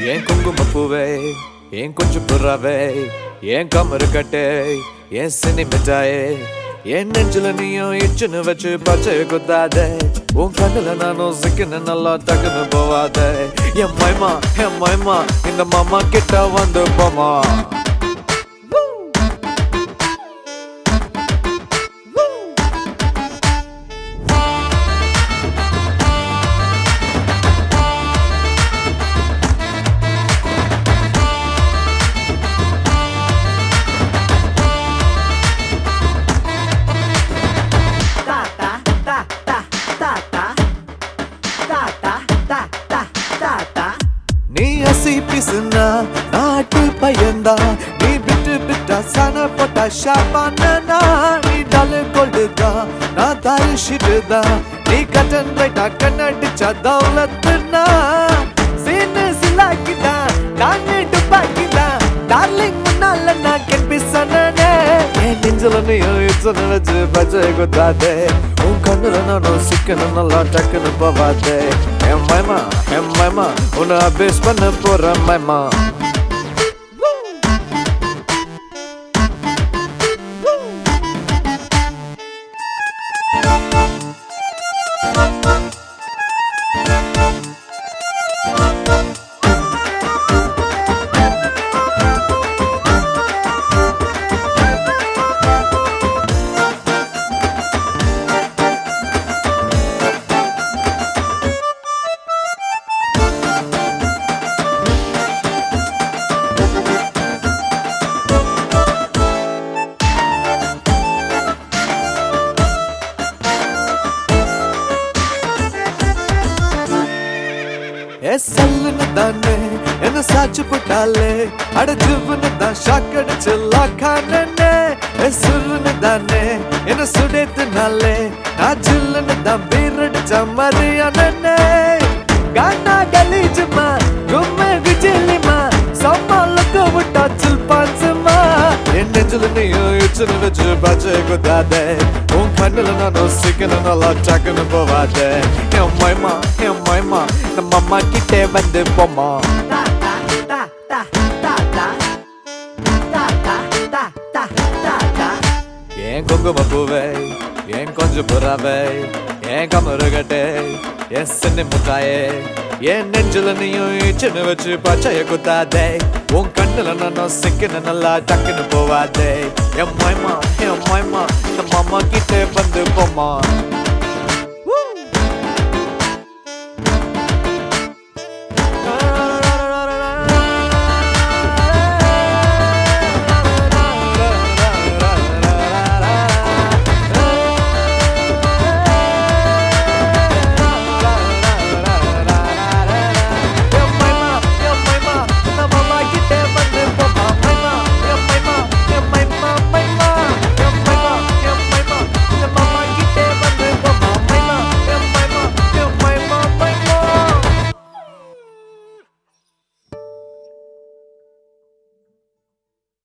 ஏன் குங்குமப்பூவே ஏன் கொஞ்சம் புறாவே ஏன் கமரு கட்டே ஏன் சினி மிட்டாயே என் நெஞ்சில நீயும் இச்சுன்னு வச்சு பச்சை குத்தாதே உன் கண்ணுல நானும் சிக்கன நல்லா டக்குன்னு போவாதே என் மைமா என் மைமா இந்த மாமா கிட்ட வந்து போமா நீ அசி பிசுனா நாட்டு பையன்தா நீ விட்டு விட்டா சன போட்டா ஷாப்பானா நீ டாலு கொள்ளுதா நான் தாரு ஷிட்டுதா நீ கட்டன் ரைட்டா கண்ணடிச்சா தௌலத்துனா சீனு சிலாக்கிதா நானு டுப்பாக்கிதா டார்லிங் முன்னால நான் கெப்பி சொன்னனே என் நெஞ்சில நீயும் இச்சனை வச்சு பச்சை குத்தாதே உன் கண்ணுல நானும் சிக்கனும் நல்லா டக்குன்னு போவாதே என் மைமா என் மைமா உன்னை அபேஸ் பண்ண போற மைமா எஸ்எல்னு தானே என்ன சாச்சு போட்டாலே அடஜுவனு தான் ஷாக் அடிச்சு லாக்கானே எசுருன்னு தானே என்ன சுடேத்துனாலே நான் ஜில்லுன்னு தான் பீர் அடிச்ச மாதிரியானே கானா கலீஜுமா கும்மே விஜிலிமா சம்மாலுக்கு விட்டா சில் பான்சுமா என் நெஞ்சில நீயும் இச்சுன்னு வச்சு பச்சை குத்தாதே உன் கண்ணுல நானும் சிக்கன நல்லா டக்குன்னு போவாதே என் மைமா என் மைமா நம்ம அம்மா கிட்டே வந்து போமா ஏன் குங்கும பூவே ஏன் கொஞ்சம் புறாவே ஏன் கமருகட்டே ஏன் சின்ன முட்டாயே என் நெஞ்சில நீயும் இச்சுன்னு வச்சு பச்சைய குத்தாதே உன் கண்ணுல நானும் சிக்கன நல்லா டக்குன்னு போவாதே என் மைமா என் மைமா இந்த மாமா கிட்டே வந்து போமா